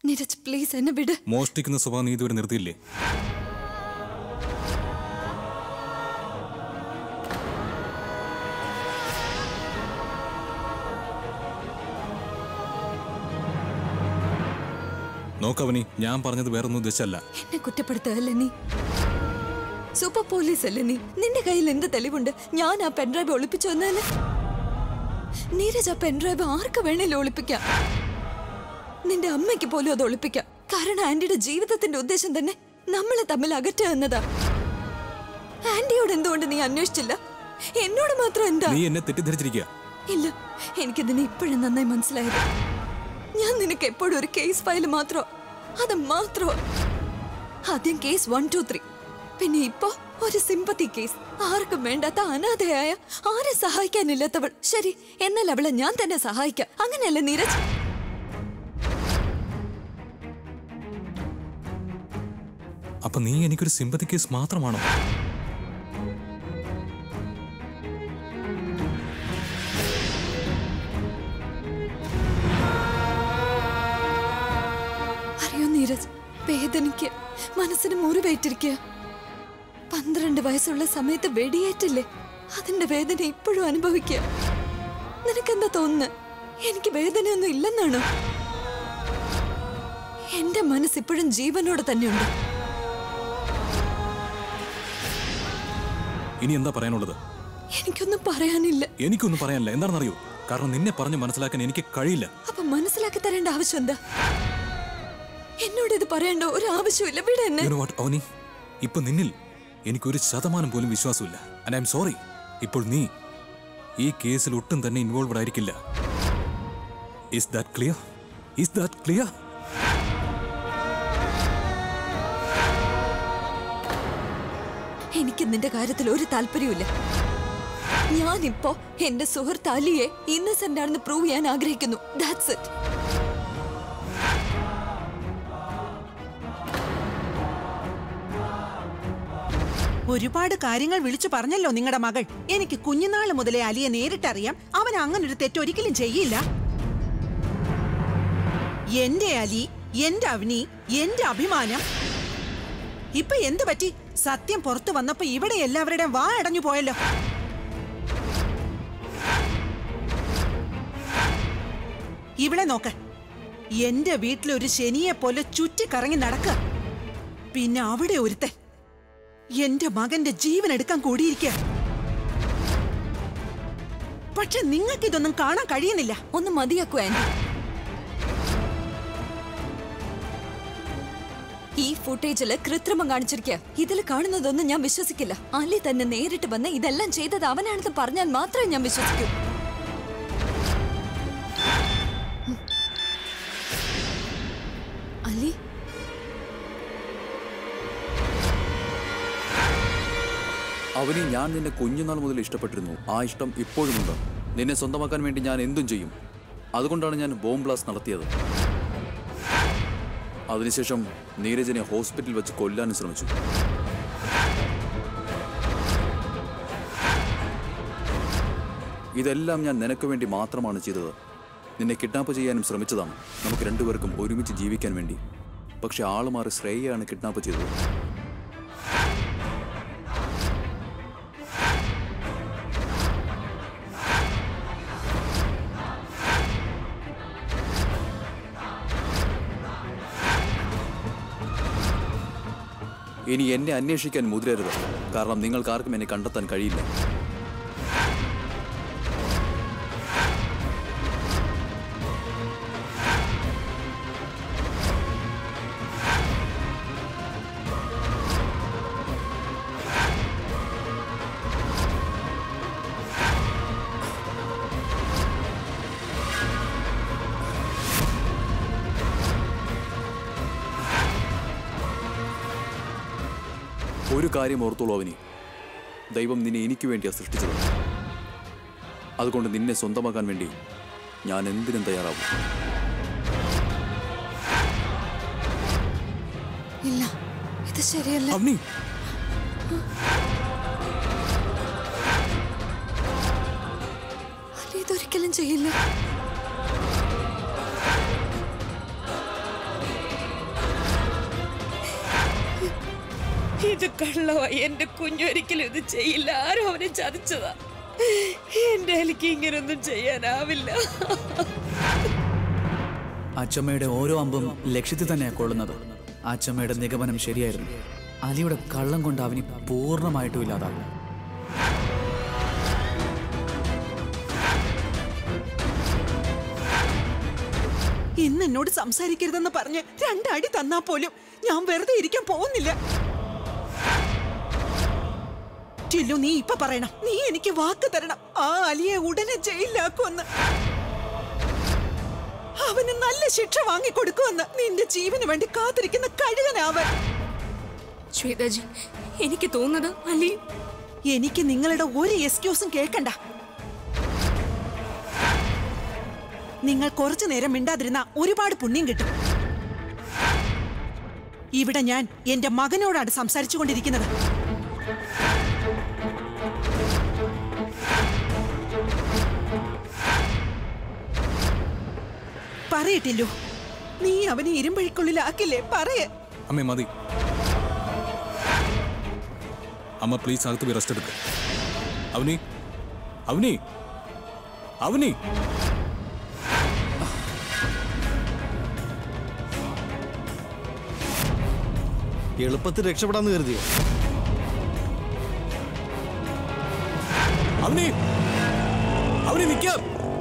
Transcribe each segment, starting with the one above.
Neeraj please എന്നെ വിട് മോഷ്ടിക്കുന്ന സ്വഭാവം നീ ഇതുവരെ നിർത്തിയില്ലേ നോക്കവനി ഞാൻ പറഞ്ഞത് വേറൊന്നും ഉദ്ദേശമല്ല എന്നെ കുറ്റപ്പെടുത്തുകയല്ലേ നീ സൂപ്പർ പോലീസ് അല്ലേ നീ നിന്റെ കയ്യിൽ എന്ത് തെളിവുണ്ട് ഞാൻ ആ പെൻഡ്രൈവ് ഒളിപ്പിച്ചു വന്നതിന് നീരജ് ആ പെൻഡ്രൈവ് ആർക്ക് വേണേലും ഒളിപ്പിക്കാം നിന്റെ അമ്മയ്ക്ക് പോലും അത് ഒളിപ്പിക്കാം കാരണം ആന്റിയുടെ ജീവിതത്തിന്റെ ഉദ്ദേശം തന്നെ നമ്മളെ തമ്മിൽ അകറ്റുക എന്നതാ ആന്റിയോട് എന്തുകൊണ്ട് നീ അന്വേഷിച്ചില്ല എന്നോട് മാത്രം എന്താ നീ എന്നെ തെറ്റിദ്ധരിച്ചിരിക്കുക ഇല്ല എനിക്കിതിനെ ഇപ്പോഴും നന്നായി മനസ്സിലായത് ഞാൻ നിനക്ക് എപ്പോഴും ഒരു കേസ് ഫയൽ മാത്രോ അത് മാത്രോ ആദ്യം കേസ് വൺ ടു ത്രീ പിന്നെ ഇപ്പോ ഒരു സിമ്പത്തി കേസ് ആർക്കും വേണ്ടാത്ത അനാഥയായ ആരെ സഹായിക്കാനില്ലാത്തവൾ ശരി എന്നാൽ അവളെ ഞാൻ തന്നെ സഹായിക്കാം അങ്ങനെയല്ലേ നീരജ് അപ്പൊ നീ എനിക്കൊരു സിമ്പതി കേസ് മാത്രമാണോ അറിയോ നീരജ് വേദനിക്ക് മനസ്സിന് മുറിവേറ്റിരിക്കുക പന്ത്രണ്ട് വയസ്സുള്ള സമയത്ത് വെടിയേറ്റില്ലേ അതിന്റെ വേദന ഇപ്പോഴും അനുഭവിക്കുക നിനക്കെന്താ തോന്നുന്നത് എനിക്ക് വേദനയൊന്നും ഇല്ലെന്നാണോ എന്റെ മനസ്സ് ഇപ്പോഴും ജീവനോടെ തന്നെയുണ്ട് ഇനി എന്താ പറയാനുള്ളത് എനിക്കൊന്നും പറയാനില്ല എനിക്കൊന്നും പറയാനില്ല എന്താണെന്നറിയോ കാരണം നിന്നെ പറഞ്ഞ് മനസ്സിലാക്കാൻ എനിക്ക് കഴിയില്ല അപ്പൊ മനസ്സിലാക്കി തരേണ്ട ആവശ്യം എന്താ എന്നോട് ഇത് പറയേണ്ട ഒരു ആവശ്യമില്ല ഇവിടെ എന്നെ You know what, അവനി ഇപ്പൊ നിന്നിൽ എനിക്കൊരു ശതമാനം പോലും വിശ്വാസമില്ല ആൻഡ് ഐ എം സോറി ഇപ്പോൾ നീ ഈ കേസിൽ ഒട്ടും തന്നെ ഇൻവോൾവഡ് ആയിരിക്കില്ല is that clear is that clear എനിക്ക് നിന്റെ കാര്യത്തിൽ ഒരു താല്പര്യമില്ല ഞാനിപ്പോ എന്റെ സുഹൃത്ത് അലിയെ ഇന്നസെന്റ് ആണെന്ന് പ്രൂവ് ചെയ്യാൻ ആഗ്രഹിക്കുന്നു ദാറ്റ്സ് ഇറ്റ് ഒരുപാട് കാര്യങ്ങൾ വിളിച്ചു പറഞ്ഞല്ലോ നിങ്ങളുടെ മകൾ എനിക്ക് കുഞ്ഞുനാള് മുതലേ അലിയെ നേരിട്ടറിയാം അവൻ അങ്ങനൊരു തെറ്റൊരിക്കലും ചെയ്യില്ല എന്റെ അലി എന്റെ അവനി എന്റെ അഭിമാനം ഇപ്പൊ എന്തു പറ്റി സത്യം പുറത്തു വന്നപ്പോ ഇവിടെ എല്ലാവരുടെയും വാ അടഞ്ഞു പോയല്ലോ ഇവിടെ നോക്ക് എന്റെ വീട്ടിലൊരു ശനിയെ പോലെ ചുറ്റിക്കറങ്ങി നടക്കുക പിന്നെ അവിടെ ഒരുത്തൻ എന്റെ മകന്റെ ജീവൻ എടുക്കാൻ കൂടിയിരിക്കുക പക്ഷെ നിങ്ങൾക്ക് ഇതൊന്നും കാണാൻ കഴിയുന്നില്ല ഒന്ന് മതിയാക്കൂ ആന്റി ഈ ഫുട്ടേജില് കൃത്രിമം കാണിച്ചിരിക്കുക ഇതിൽ കാണുന്നതൊന്നും ഞാൻ വിശ്വസിക്കില്ല അലി തന്നെ നേരിട്ട് വന്ന് ഇതെല്ലാം ചെയ്തത് അവനാണെന്ന് പറഞ്ഞാൽ മാത്രമേ ഞാൻ വിശ്വസിക്കൂ ഉം. അലി അവനെ ഞാൻ നിന്നെ കുഞ്ഞുനാൾ മുതൽ ഇഷ്ടപ്പെട്ടിരുന്നു ആ ഇഷ്ടം ഇപ്പോഴുമുണ്ട് നിന്നെ സ്വന്തമാക്കാൻ വേണ്ടി ഞാൻ എന്തും ചെയ്യും അതുകൊണ്ടാണ് ഞാൻ ബോംബ് ബ്ലാസ്റ്റ് നടത്തിയത് അതിനുശേഷം നീരജിനെ ഹോസ്പിറ്റലിൽ വെച്ച് കൊല്ലാനും ശ്രമിച്ചു ഇതെല്ലാം ഞാൻ നിനക്ക് വേണ്ടി മാത്രമാണ് ചെയ്തത് നിന്നെ കിഡ്നാപ്പ് ചെയ്യാനും ശ്രമിച്ചതാണ് നമുക്ക് രണ്ടുപേർക്കും ഒരുമിച്ച് ജീവിക്കാൻ വേണ്ടി പക്ഷെ ആള് മാറി ശ്രേയയാണ് കിഡ്നാപ്പ് ചെയ്തത് ഇനി എന്നെ അന്വേഷിക്കാൻ മുതിരരുത് കാരണം നിങ്ങൾക്ക് ആർക്കും എന്നെ കണ്ടെത്താൻ കഴിയില്ല ഒരു കാര്യം ഓർത്തോളൂ അവനി ദൈവം നിന്നെ എനിക്ക് വേണ്ടിയാണ് സൃഷ്ടിച്ചത് അതുകൊണ്ട് നിന്നെ സ്വന്തമാക്കാൻ വേണ്ടി ഞാൻ എന്തിനും തയ്യാറാവും ഇല്ല ഇത് ശരിയല്ല അവനി അലി ഇതൊരിക്കലും ചെയ്യില്ല ഇത് കള്ളമായി എന്റെ കുഞ്ഞൊരിക്കലും ഇത് ചെയ്യില്ല ആരും അവനെ ചതിച്ചതാ എന്റെ എനിക്ക് ഇങ്ങനൊന്നും ചെയ്യാനാവില്ല അച്ചമ്മയുടെ ഓരോ അമ്പും ലക്ഷ്യത്തിൽ തന്നെയാണ് കൊള്ളുന്നത് അച്ചമ്മയുടെ നിഗമനം ശരിയായിരുന്നു അലിയുടെ കള്ളം കൊണ്ട് അവന് പൂർണ്ണമായിട്ടും ഇല്ലാതാകും ഇന്ന് എന്നോട് സംസാരിക്കരുതെന്ന് പറഞ്ഞ് രണ്ടടി തന്നാ പോലും ഞാൻ വെറുതെ ഇരിക്കാൻ പോകുന്നില്ല ടില്ലു നീ ഇപ്പൊ പറയണം നീ എനിക്ക് വാക്ക് തരണം ആ അലിയെ ഉടനെ ജയിലിലാക്കുമെന്ന് അവന് നല്ല ശിക്ഷ വാങ്ങിക്കൊടുക്കുമെന്ന് നിന്റെ ജീവന് വേണ്ടി കാത്തിരിക്കുന്ന കഴുകനാവൻ ശ്വേതാജി എനിക്ക് തോന്നുന്നത് അലി എനിക്ക് നിങ്ങളുടെ ഒരു എക്സ്ക്യൂസും കേൾക്കണ്ട നിങ്ങൾ കുറച്ചു നേരം മിണ്ടാതിരുന്ന ഒരുപാട് പുണ്യം കിട്ടും ഇവിടെ ഞാൻ എന്റെ മകനോടാണ് സംസാരിച്ചു കൊണ്ടിരിക്കുന്നത് പറയട്ടില്ലോ നീ അവനെ ഇരുമ്പഴിക്കുള്ളിലാക്കില്ലേ പറയേ അമ്മേ മതി അമ്മ പ്ലീസ് അകത്ത് പോയി റെസ്റ്റ് എടുക്ക് അവനി അവനി അവനി എളുപ്പത്തിൽ രക്ഷപ്പെടാന്ന് കരുതിയോ അവനി അവനി നിൽക്കാം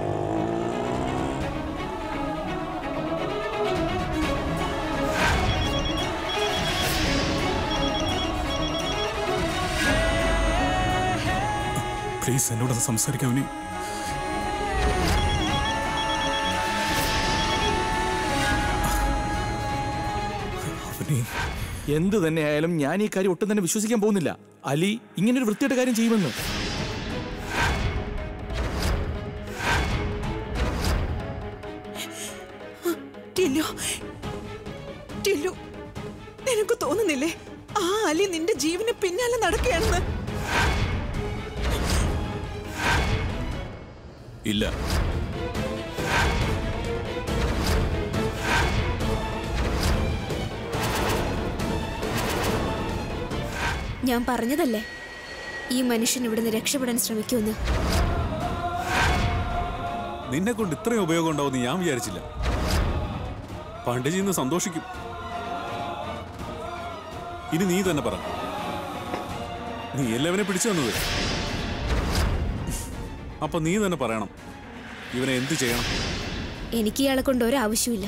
പ്ലീസ് എന്നോടൊന്ന് സംസാരിക്കാം അവനി അവനി എന്ത് തന്നെയായാലും ഞാൻ ഈ കാര്യം ഒട്ടും തന്നെ വിശ്വസിക്കാൻ പോകുന്നില്ല അലി ഇങ്ങനൊരു വൃത്തിയുടെ കാര്യം ചെയ്യുമെന്ന് ടില്ലു ടില്ലു നിനക്ക് തോന്നുന്നില്ലേ ആ അലി നിന്റെ ജീവന് പിന്നാലെ നടക്കുകയാണെന്ന് ഇല്ല ഞാൻ പറഞ്ഞതല്ലേ ഈ മനുഷ്യൻ ഇവിടുന്ന് രക്ഷപ്പെടാൻ ശ്രമിക്കുമെന്ന് നിന്നെ കൊണ്ട് ഇത്രയും ഉപയോഗം ഉണ്ടാവുമെന്ന് ഞാൻ വിചാരിച്ചില്ല പണ്ഡിജി ഇന്ന് സന്തോഷിക്കും ഇനി നീ തന്നെ പറ നീ എല്ലാവനെ പിടിച്ചു തന്നത് അപ്പൊ നീ തന്നെ പറയണം ഇവനെ എന്ത് ചെയ്യണം എനിക്ക് ഇയാളെ കൊണ്ട് ഒരാവശ്യമില്ല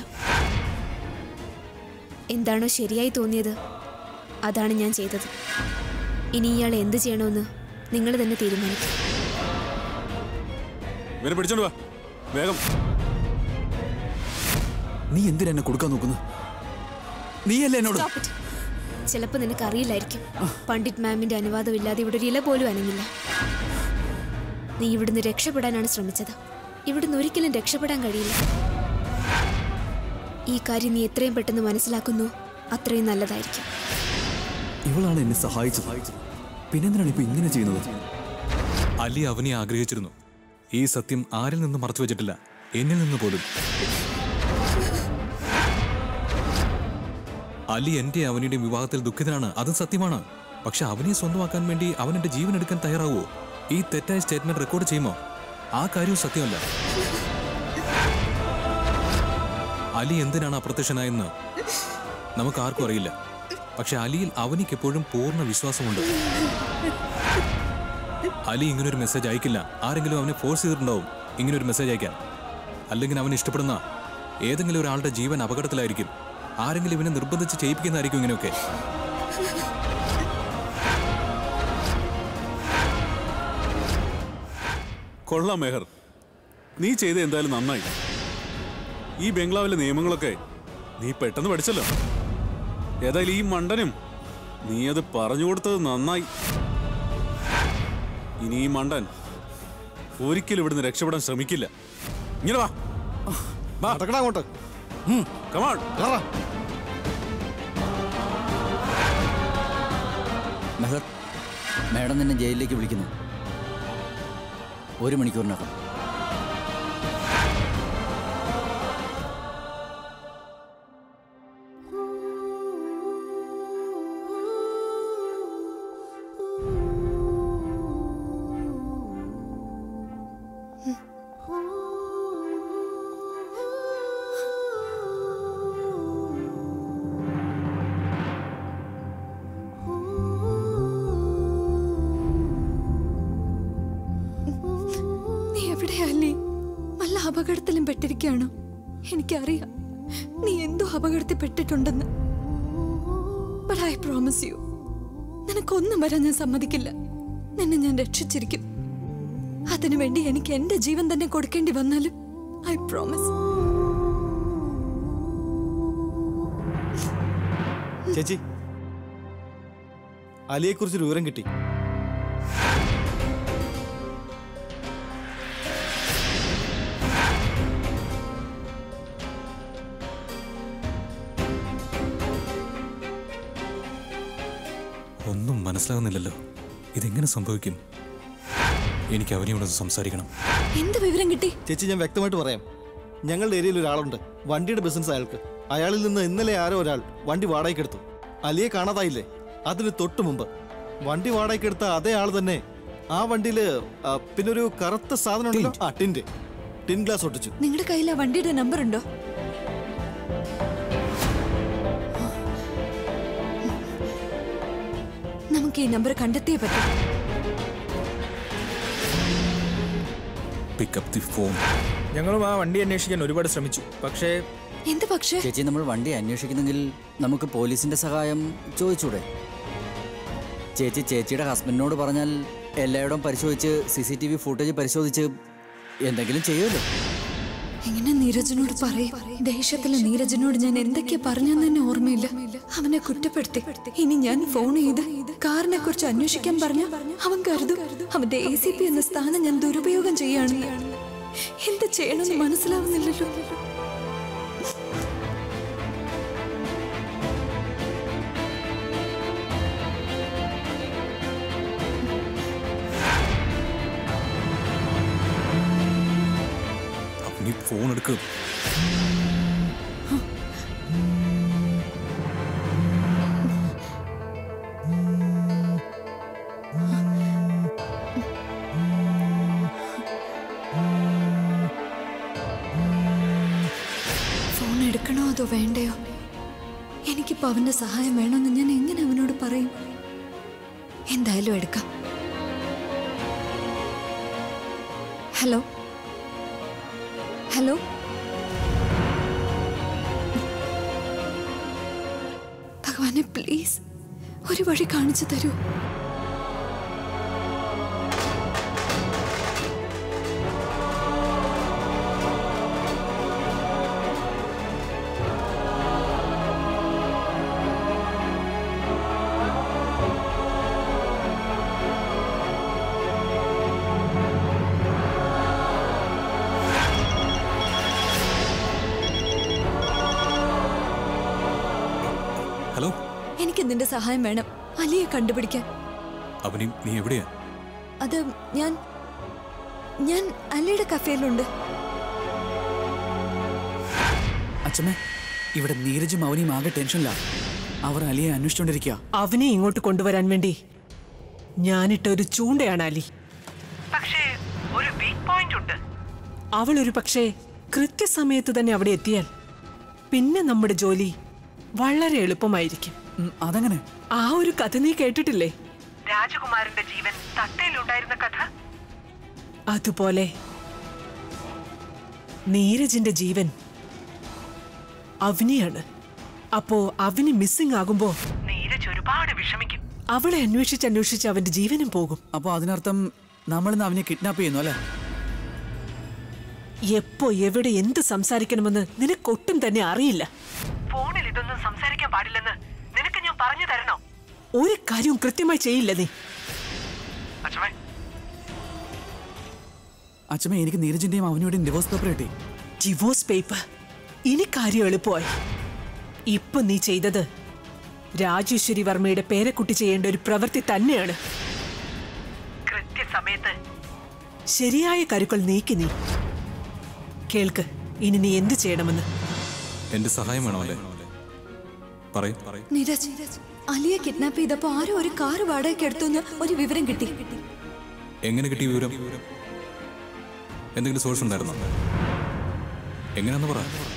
എന്താണോ ശരിയായി തോന്നിയത് അതാണ് ഞാൻ ചെയ്തത് ഇനി ഇയാൾ എന്ത് ചെയ്യണമെന്ന് നിങ്ങൾ തന്നെ തീരുമാനിക്കും ഇവനെ പിടിച്ചോണ്ട് വാ വേഗം നീ എന്തിനാ എന്നെ കൊടുക്കാൻ നോക്കുന്നു നീയല്ലേ എന്നോട് Stop it. ചിലപ്പോൾ നിനക്ക് അറിയില്ലായിരിക്കും പണ്ഡിറ്റ് മാമിന്റെ അനുവാദമില്ലാതെ ഇവിടെ ഒരു ഇല പോലും അനങ്ങില്ല നീ ഇവിടുന്ന് രക്ഷപ്പെടാനാണ് ശ്രമിച്ചത് ഇവിടുന്ന് ഒരിക്കലും രക്ഷപ്പെടാൻ കഴിയില്ല ഈ കാര്യം നീ എത്രയും പെട്ടെന്ന് മനസ്സിലാക്കുന്നു അത്രയും നല്ലതായിരിക്കും ഇവളാണ് എന്നെ സഹായിച്ചത് പിന്നെന്തിനാണ് ഇപ്പൊ ഇങ്ങനെ ചെയ്യുന്നത് അലി അവനെ ആഗ്രഹിച്ചിരുന്നു ഈ സത്യം ആരിൽ നിന്ന് മറച്ചു വെച്ചിട്ടില്ല എന്നിൽ നിന്ന് പോലും അലി എന്റെ അവനുടെയും വിവാഹത്തിൽ ദുഃഖിതനാണ് അതും സത്യമാണ് പക്ഷെ അവനെ സ്വന്തമാക്കാൻ വേണ്ടി അവൻ എന്റെ ജീവൻ എടുക്കാൻ തയ്യാറാവുമോ ഈ തെറ്റായ സ്റ്റേറ്റ്മെന്റ് റെക്കോർഡ് ചെയ്യുമോ ആ കാര്യവും സത്യമല്ല അലി എന്തിനാണ് അപ്രത്യക്ഷനായെന്ന് നമുക്ക് ആർക്കും അറിയില്ല പക്ഷെ അലിയിൽ അവനിക്ക് എപ്പോഴും പൂർണ്ണ വിശ്വാസമുണ്ട് അലി ഇങ്ങനൊരു മെസ്സേജ് അയക്കില്ല ആരെങ്കിലും അവനെ ഫോഴ്സ് ചെയ്തിട്ടുണ്ടാവും ഇങ്ങനൊരു മെസ്സേജ് അയക്കാൻ അല്ലെങ്കിൽ അവൻ ഇഷ്ടപ്പെടുന്ന ഏതെങ്കിലും ഒരാളുടെ ജീവൻ അപകടത്തിലായിരിക്കും ആരെങ്കിലും ഇവനെ നിർബന്ധിച്ച് ചെയ്യിപ്പിക്കുന്നതായിരിക്കും ഇങ്ങനെയൊക്കെ കൊള്ളാം മെഹർ നീ ചെയ്ത എന്തായാലും നന്നായി ഈ ബംഗ്ലാവിലെ നിയമങ്ങളൊക്കെ നീ പെട്ടെന്ന് പഠിച്ചല്ലോ ഏതായാലും ഈ മണ്ടനും നീ അത് പറഞ്ഞു കൊടുത്തത് നന്നായി ഇനി ഈ മണ്ടൻ ഒരിക്കലും ഇവിടുന്ന് രക്ഷപ്പെടാൻ ശ്രമിക്കില്ല ഇങ്ങനെ വാ വാ നടക്കടാ അങ്ങോട്ട് കമാൺ കേറാ. മെഹർ മാഡം നിന്നെ ജയിലിലേക്ക് വിളിക്കുന്നു ഒരു മണിക്കൂറിനകം അപകടത്തിലും പെട്ടിരിക്കുകയാണോ എനിക്കറിയാം നീ എന്തോ അപകടത്തിൽ പെട്ടിട്ടുണ്ടെന്ന് ബട്ട് ഐ പ്രോമിസ് യു നിനക്കൊന്നും വരാൻ ഞാൻ സമ്മതിക്കില്ല നിന്നെ ഞാൻ രക്ഷിച്ചിരിക്കും അതിനുവേണ്ടി എനിക്ക് എന്റെ ജീവൻ തന്നെ കൊടുക്കേണ്ടി വന്നാലും ഐ പ്രോമിസ് ചേച്ചി അലിയെക്കുറിച്ചൊരു വിവരം കിട്ടി ഒന്നും മനസ്സിലാകുന്നില്ലല്ലോ ഇതെങ്ങനെ സംഭവിക്കും എനിക്ക് അവനെയോടൊന്ന് സംസാരിക്കണം എന്ത് വിവരം കിട്ടി ചേച്ചി ഞാൻ വ്യക്തമായിട്ട് പറയാം ഞങ്ങളുടെ ഏരിയയിൽ ഒരാളുണ്ട് വണ്ടിയുടെ ബിസിനസ് അയാൾക്ക് അയാളിൽ നിന്ന് ഇന്നലെ ആരോ ഒരാൾ വണ്ടി വാടകയ്ക്കെടുത്തു അലിയെ കാണാതായില്ലേ അതിന് തൊട്ടു മുമ്പ് വണ്ടി വാടകയ്ക്കെടുത്ത അതേ ആൾ തന്നെ ആ വണ്ടിയില് ആ, പിന്നെ ഒരു കറുത്ത സാധനം ഉണ്ടല്ലോ ആ ടിൻറ്റ് ടിൻ ഗ്ലാസ് ഒട്ടിച്ചു നിങ്ങളുടെ കയ്യിൽ ആ വണ്ടിയുടെ നമ്പർ ഉണ്ടോ നമുക്ക് ഈ നമ്പർ കണ്ടെത്തിയേ പറ്റും പിക്ക് അപ്പ് ദി ഫോൺ ഞങ്ങളും ആ വണ്ടി അന്വേഷിക്കാൻ ഒരുപാട് ശ്രമിച്ചു പക്ഷേ എന്ത് പക്ഷേ ചേച്ചി നമ്മൾ വണ്ടി അന്വേഷിക്കുന്നെങ്കിൽ നമുക്ക് പോലീസിന്റെ സഹായം ചോദിച്ചൂടെ ചേച്ചി ചേച്ചിയുടെ ഹസ്ബൻഡിനോട് പറഞ്ഞാൽ എല്ലായിടവും പരിശോധിച്ച് C C T V footage പരിശോധിച്ച് എന്തെങ്കിലും ചെയ്യുമല്ലോ എങ്ങനെ നീരജനോട് പറയും ദേഷ്യത്തിലെ നീരജനോട് ഞാൻ എന്തൊക്കെയാ പറഞ്ഞെന്ന് തന്നെ ഓർമ്മയില്ല അവനെ കുറ്റപ്പെടുത്തി ഇനി ഞാൻ ഫോൺ ചെയ്ത് കാറിനെ കുറിച്ച് അന്വേഷിക്കാൻ പറഞ്ഞ അവൻ കരുതും അവന്റെ എ സി പി എന്ന സ്ഥാനം ഞാൻ ദുരുപയോഗം ചെയ്യാണ് എന്ത് ചെയ്യണമെന്ന് മനസ്സിലാവുന്നില്ലല്ലോ നീ ഫോൺ എടുക്കും ഫോൺ എടുക്കണോ അതോ വേണ്ടയോ എനിക്കിപ്പോ അവന്റെ സഹായം വേണമെന്ന് ഞാൻ എങ്ങനെ അവനോട് പറയും എന്തായാലും എടുക്കാം ഹലോ ഹലോ ഭഗവാനെ പ്ലീസ് ഒരു വഴി കാണിച്ചു തരൂ ഹലോ എനിക്ക് നിന്റെ സഹായം വേണം അലിയെ കണ്ടുപിടിക്കാൻ അവനി നീ എവിടെയാ അത് ഞാൻ ഞാൻ അലിയുടെ കഫേയിലുണ്ട് അച്ഛമ്മേ ഇവിടെ നീരജും അവനിയും ആകെ ടെൻഷനില്ല അവർ അലിയെ അന്വേഷിച്ചുകൊണ്ടിരിക്കുക അവനെ ഇങ്ങോട്ട് കൊണ്ടുവരാൻ വേണ്ടി ഞാനിട്ട ഒരു ചൂണ്ടയാണ് അലി പക്ഷേ ഒരു വീക്ക് പോയിന്റ് ഉണ്ട് അവൾ ഒരു പക്ഷേ കൃത്യസമയത്ത് തന്നെ അവിടെ എത്തിയാൽ പിന്നെ നമ്മുടെ ജോലി വളരെ എളുപ്പമായിരിക്കും അതങ്ങനെ ആ ഒരു കഥ നീ കേട്ടിട്ടില്ലേ രാജകുമാരന്റെ ജീവൻ തട്ടയിലുണ്ടായിരുന്ന കഥ അതുപോലെ നീരജിന്റെ ജീവൻ അവനിയാണ് അപ്പോ അവന് മിസ്സിംഗ് ആകുമ്പോ നീരജ് ഒരുപാട് വിഷമിക്കും അവളെ അന്വേഷിച്ച് അന്വേഷിച്ച് അവന്റെ ജീവനും പോകും അപ്പോൾ അതിനർത്ഥം നമ്മളിന്ന് അവനെ കിഡ്നാപ്പ് ചെയ്യുന്നു അല്ലേ എപ്പോ എവിടെ എന്ത് സംസാരിക്കണമെന്ന് നിനക്കൊട്ടും തന്നെ അറിയില്ല ഫോണിൽ ഇതൊന്നും സംസാരിക്കാൻ പാടില്ലെന്ന് നിനക്ക് ഞാൻ പറഞ്ഞു തരണോ ഒരു കാര്യവും കൃത്യമായി ചെയ്യില്ല നീ അച്ഛമേ അച്ഛമ്മ എനിക്ക് നീരജിന്റെയും അവനുടെയും ഡിവോഴ്സ് പേപ്പർ കിട്ടി ഡിവോഴ്സ് പേപ്പർ ഇനി കാര്യം എളുപ്പമായി ഇപ്പൊ നീ ചെയ്തത് രാജേശ്വരി വർമ്മയുടെ പേരക്കുട്ടി ചെയ്യേണ്ട ഒരു പ്രവൃത്തി തന്നെയാണ് കൃത്യസമയത്ത് ശരിയായ കരുക്കൾ നീക്കി നീ കേൾക്ക് ഇനി നീ എന്ത് ചെയ്യണമെന്ന് എന്റെ സഹായം വേണോ അല്ലേ പറയൂ നീരജ് അലിയെ കിഡ്നാപ്പ് ചെയ്തപ്പോ ആരോ ഒരു കാർ വാടകയ്ക്ക് എടുത്തു ഒരു വിവരം കിട്ടി എങ്ങനെ കിട്ടിയ വിവരം എന്തെങ്കിലും സോഴ്സ് ഉണ്ടായിരുന്നോ എങ്ങനെയാന്ന് പറ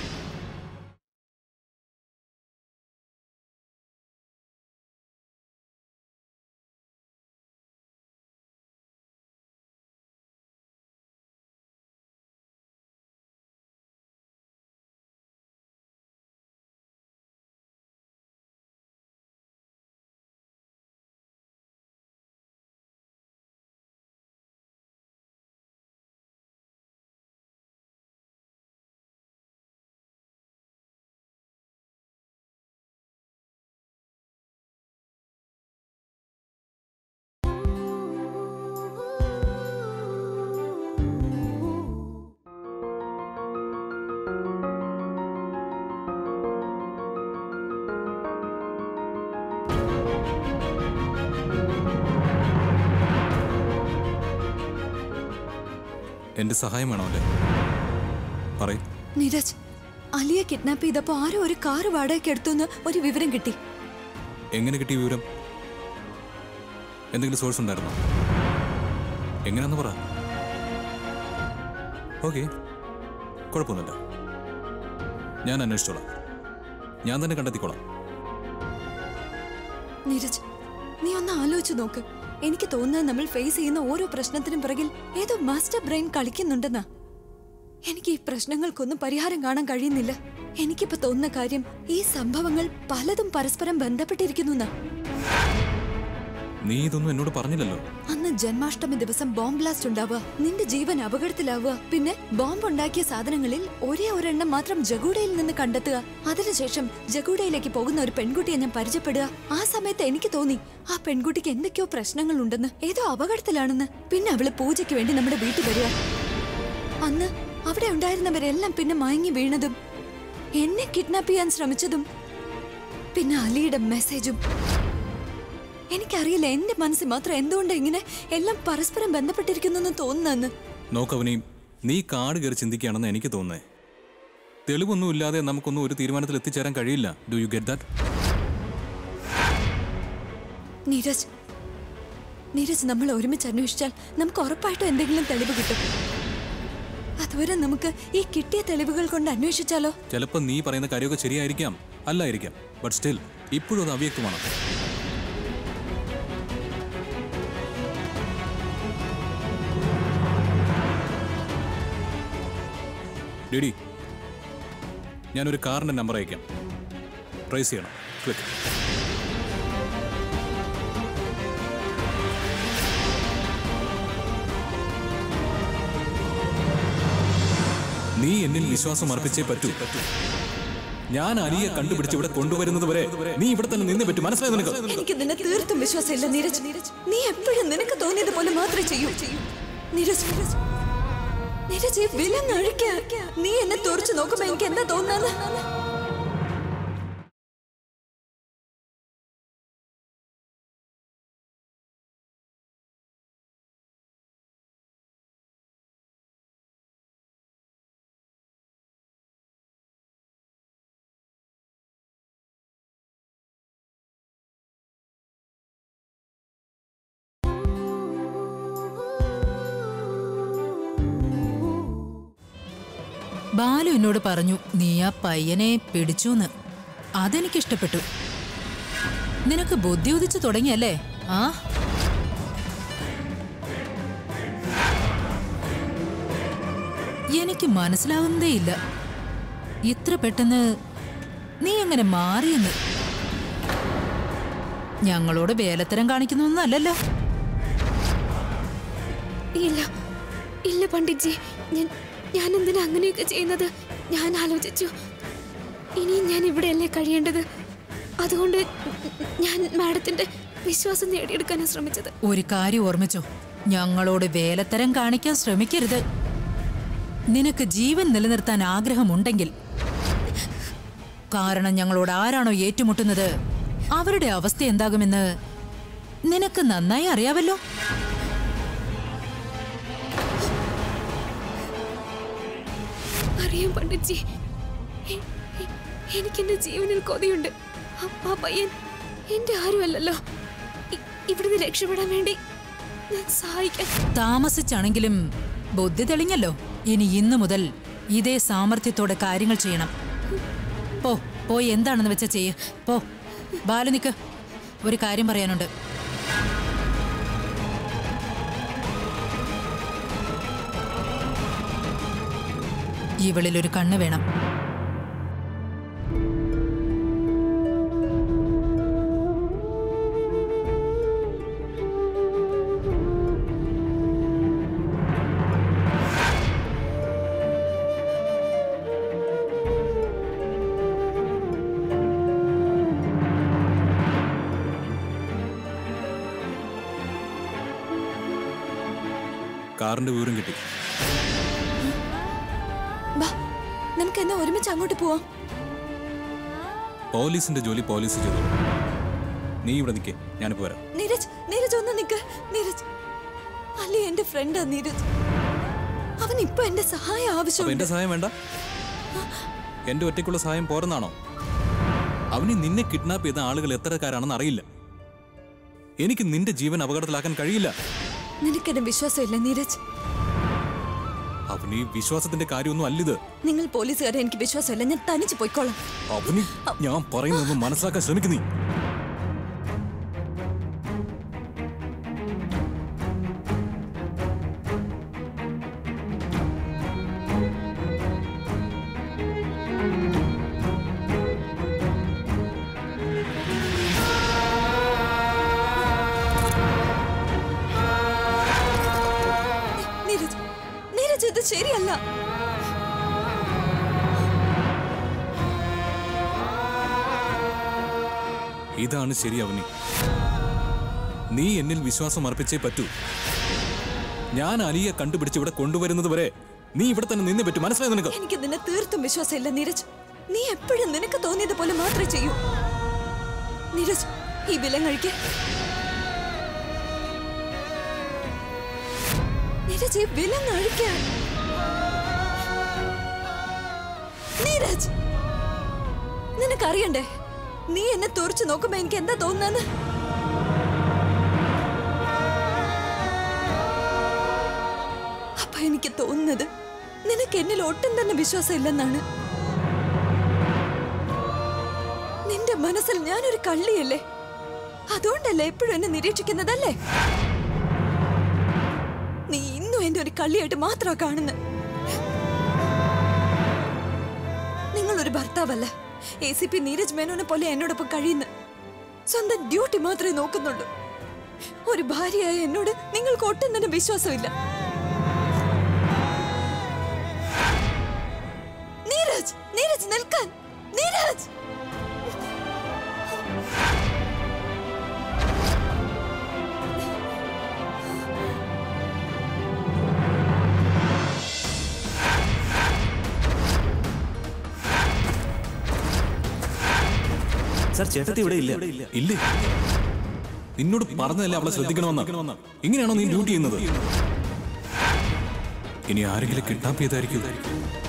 എന്റെ സഹായം വേണോ അല്ലേ പറയൂ നീരജ് അലിയെ കിഡ്നാപ്പ് ചെയ്തപ്പോ ആരോ ഒരു കാറ് വാടകയ്ക്ക് എടുത്തു ഒരു വിവരം കിട്ടി എങ്ങനെ കിട്ടിയ വിവരം എന്തെങ്കിലും സോഴ്സ് ഉണ്ടായിരുന്നോ എങ്ങനെയാന്ന് പറ ഓക്കെ കുഴപ്പമൊന്നുമില്ല ഞാൻ അന്വേഷിച്ചോളാം ഞാൻ തന്നെ കണ്ടെത്തിക്കോളാം നീരജ് നീ ഒന്ന് ആലോചിച്ച് നോക്ക് എനിക്ക് തോന്നുന്നത് നമ്മൾ ഫേസ് ചെയ്യുന്ന ഓരോ പ്രശ്നത്തിനും പിറകിൽ ഏതോ മാസ്റ്റർ ബ്രെയിൻ കളിക്കുന്നുണ്ടെന്നാ എനിക്ക് ഈ പ്രശ്നങ്ങൾക്കൊന്നും പരിഹാരം കാണാൻ കഴിയുന്നില്ല എനിക്കിപ്പോ തോന്നുന്ന കാര്യം ഈ സംഭവങ്ങൾ പലതും പരസ്പരം ബന്ധപ്പെട്ടിരിക്കുന്നു എന്നാ നീ ഇതൊന്നും എന്നോട് പറഞ്ഞില്ലല്ലോ അന്ന് ജന്മാഷ്ടമി ദിവസം ബോംബ് ബ്ലാസ്റ്റ് ഉണ്ടാവുക നിന്റെ ജീവൻ അപകടത്തിലാവുക പിന്നെ ബോംബ് ഉണ്ടാക്കിയ സാധനങ്ങളിൽ ഒരേ ഒരെണ്ണം മാത്രം ജഗൂഡയിൽ നിന്ന് കണ്ടെത്തുക അതിനുശേഷം ജഗൂഡയിലേക്ക് പോകുന്ന ഒരു പെൺകുട്ടിയെ ഞാൻ പരിചയപ്പെടുക ആ സമയത്ത് എനിക്ക് തോന്നി ആ പെൺകുട്ടിക്ക് എന്തൊക്കെയോ പ്രശ്നങ്ങൾ ഉണ്ടെന്ന് ഏതോ അപകടത്തിലാണെന്ന് പിന്നെ അവള് പൂജയ്ക്ക് വേണ്ടി നമ്മുടെ വീട്ടിൽ വരിക അന്ന് അവിടെ ഉണ്ടായിരുന്നവരെല്ലാം പിന്നെ മയങ്ങി വീണതും എന്നെ കിഡ്നാപ്പ് ചെയ്യാൻ ശ്രമിച്ചതും പിന്നെ അലിയുടെ മെസ്സേജും എനിക്കറിയില്ല എന്റെ മനസ്സിൽ മാത്രം എന്തുകൊണ്ട് ഇങ്ങനെ എല്ലാം പരസ്പരം ബന്ധപ്പെട്ടിരിക്കുന്നു തോന്നുന്നെന്ന് നോക്കവനെയും നീ കാട് കയറി ചിന്തിക്കുകയാണെന്ന് എനിക്ക് തോന്നുന്നേ തെളിവൊന്നും ഇല്ലാതെ നമുക്കൊന്നും ഒരു തീരുമാനത്തിൽ എത്തിച്ചേരാൻ കഴിയില്ല do you get that Neeraj Neeraj നമ്മൾ ഒരുമിച്ച് അന്വേഷിച്ചാൽ നമുക്ക് ഉറപ്പായിട്ടും എന്തെങ്കിലും തെളിവ് കിട്ടും അതുവരെ നമുക്ക് ഈ കിട്ടിയ തെളിവുകൾ കൊണ്ട് അന്വേഷിച്ചാലോ ചിലപ്പോൾ നീ പറയുന്ന കാര്യമൊക്കെ ശരിയായിരിക്കാം അല്ലായിരിക്കാം ബട്ട് സ്റ്റിൽ ഇപ്പോഴും അത് അവ്യക്തമാണ് ഡിഡി ഞാനൊരു കാറിന്റെ നമ്പർ അയക്കാം ട്രേസ് ചെയ്യണം ക്ലിക്ക് നീ എന്നിൽ വിശ്വാസം അർപ്പിച്ചേ പറ്റൂ ഞാൻ അലിയെ കണ്ടുപിടിച്ച് ഇവിടെ കൊണ്ടുവരുന്നത് വരെ നീ ഇവിടെ തന്നെ നിന്നേ പറ്റൂ മനസ്സിലായി നിനക്ക് എനിക്ക് നിന്നെ തീർത്തും വിശ്വാസമില്ല നീരജ് നീരജ് നീ എപ്പോഴും നിനക്ക് തോന്നിയത് പോലെ മാത്രമേ ചെയ്യൂ നീരജ് നീരജ് നീരജ് ഈ വിലങ്ങഴിക്ക നീ എന്നെ തുറച്ചു നോക്കുമ്പോ എനിക്ക് എന്താ തോന്നുന്നത് ബാലു എന്നോട് പറഞ്ഞു നീ ആ പയ്യനെ പിടിച്ചൂന്ന് അതെനിക്കിഷ്ടപ്പെട്ടു നിനക്ക് ബുദ്ധി ഉദിച്ചു തുടങ്ങിയല്ലേ ആ എനിക്ക് മനസ്സിലാവുന്നതേയില്ല ഇത്ര പെട്ടെന്ന് നീ എങ്ങനെ മാറിയെന്ന് ഞങ്ങളോട് വേലത്തരം കാണിക്കുന്നൊന്നല്ലല്ലോ ഇല്ല ഇല്ല പണ്ഡിറ്റ്ജി ഞാൻ ഞാൻ എന്തിനാ അങ്ങനെയൊക്കെ ചെയ്യുന്നത് ഞാൻ ആലോചിച്ചു ഇനിയും ഞാൻ ഇവിടെയല്ലേ കഴിയേണ്ടത് അതുകൊണ്ട് ഞാൻ മാഡത്തിന്റെ വിശ്വാസം നേടിയെടുക്കാനാണ് ശ്രമിച്ചത് ഒരു കാര്യം ഓർമ്മിച്ചോ ഞങ്ങളോട് വേലത്തരം കാണിക്കാൻ ശ്രമിക്കരുത് നിനക്ക് ജീവൻ നിലനിർത്താൻ ആഗ്രഹമുണ്ടെങ്കിൽ കാരണം ഞങ്ങളോട് ആരാണോ ഏറ്റുമുട്ടുന്നത് അവരുടെ അവസ്ഥ എന്താകുമെന്ന് നിനക്ക് നന്നായി അറിയാവല്ലോ അറിയാം പണ്ഡിറ്റ്ജി എ- എ- എനിക്കെന്റെ ജീവനിൽ കൊതിയുണ്ട് ആ- ആ പയ്യൻ എന്റെ ആരുമല്ലല്ലോ ഇ- ഇവിടുന്ന് രക്ഷപ്പെടാൻ വേണ്ടി ഞാൻ സഹായിക്കാൻ താമസിച്ചാണെങ്കിലും ബുദ്ധി തെളിഞ്ഞല്ലോ ഇനി ഇന്നു മുതൽ ഇതേ സാമർഥ്യത്തോടെ കാര്യങ്ങൾ ചെയ്യണം പോ പോയി എന്താണെന്ന് വെച്ചാ ചെയ്യ് പോ ബാലു നിക്ക് ഒരു കാര്യം പറയാനുണ്ട് ഇവളിൽ ഒരു കണ്ണ് വേണം കാറിന്റെ വിവരം കിട്ടി ബാ നമുക്ക് എന്നാ ഒരുമിച്ച് അങ്ങോട്ട് പോവാം പോലീസിന്റെ ജോലി പോലീസ് ചെയ്തു നീ ഇവിടെ നിൽക്കേ ഞാനിപ്പോ വരാം നീരജ് നീരജ് ഒന്ന് നിക്ക് നീരജ് അല്ലേ എന്റെ ഫ്രണ്ടാ നീരജ് അവൻ ഇപ്പൊ എന്റെ സഹായം അപ്പൊ ആവശ്യമുണ്ട് എന്റെ സഹായം വേണ്ട എന്റെ ഒറ്റയ്ക്കുള്ള സഹായം പോരെന്നാണോ അവന് നിന്നെ കിഡ്നാപ്പ് ചെയ്ത ആളുകൾ എത്രക്കാരാണെന്ന് അറിയില്ല എനിക്ക് നിന്റെ ജീവൻ അപകടത്തിലാക്കാൻ കഴിയില്ല നിനക്കെന്നെ വിശ്വാസമില്ല നീരജ് അവന് ഈ വിശ്വാസത്തിന്റെ കാര്യമൊന്നും അല്ലിത് നിങ്ങൾ പോലീസുകാരെ എനിക്ക് വിശ്വാസമില്ല ഞാൻ തനിച്ച് പോയിക്കോളാം അവന് ഞാൻ പറയുന്നതൊന്ന് മനസ്സിലാക്കാൻ ശ്രമിക്കുന്നീ നീരജ് നീരജ് ഇത് ശരിയല്ല ഇതാണ് ശരി അവനി നീ എന്നിൽ വിശ്വാസം അർപ്പിച്ചേ പറ്റൂ ഞാൻ അലിയെ കണ്ടുപിടിച്ച് ഇവിടെ കൊണ്ടുവരുന്നത് വരെ നീ ഇവിടെ തന്നെ നിന്നേ പറ്റൂ മനസ്സിലായി നിനക്ക് എനിക്ക് നിന്നെ തീർത്തും വിശ്വാസമില്ല നീരജ് നീ എപ്പോഴും നിനക്ക് തോന്നിയത് പോലെ മാത്രമേ ചെയ്യൂ നീരജ് ഈ വിലം കഴിക്കാൻ നീരജ് ഈ വിലം കഴിക്കാൻ നീരജ് നിനക്കറിയണ്ടേ നീ എന്നെ തുറച്ചു നോക്കുമ്പോ എനിക്ക് എന്താ തോന്നുന്നത് അപ്പൊ എനിക്ക് തോന്നുന്നത് നിനക്ക് എന്നിൽ ഒട്ടും തന്നെ വിശ്വാസമില്ലെന്നാണ് നിന്റെ മനസ്സിൽ ഞാനൊരു കള്ളിയല്ലേ അതുകൊണ്ടല്ലേ എപ്പോഴും എന്നെ നിരീക്ഷിക്കുന്നതല്ലേ നീ ഇന്നും എന്നെ ഒരു കള്ളിയായിട്ട് മാത്രമാ കാണുന്നത് നിങ്ങളൊരു ഭർത്താവല്ല എ സി പി നീരജ് മേനോനെ പോലെ എന്നോടൊപ്പം കഴിയുന്ന സ്വന്തം ഡ്യൂട്ടി മാത്രമേ നോക്കുന്നുള്ളൂ ഒരു ഭാര്യയായ എന്നോട് നിങ്ങൾക്ക് ഒട്ടും തന്നെ വിശ്വാസമില്ല നീരജ് നീരജ് നിൽക്കാൻ നീരജ് സാർ ചേട്ടത്തി ഇവിടെ ഇല്ല ഇല്ലേ നിന്നോട് പറഞ്ഞതല്ലേ അവളെ ശ്രദ്ധിക്കണമെന്ന് ഇങ്ങനെയാണോ നീ ഡ്യൂട്ടി ചെയ്യുന്നത് ഇനി ആരെങ്കിലും കിഡ്നാപ്പ് ചെയ്തായിരിക്കും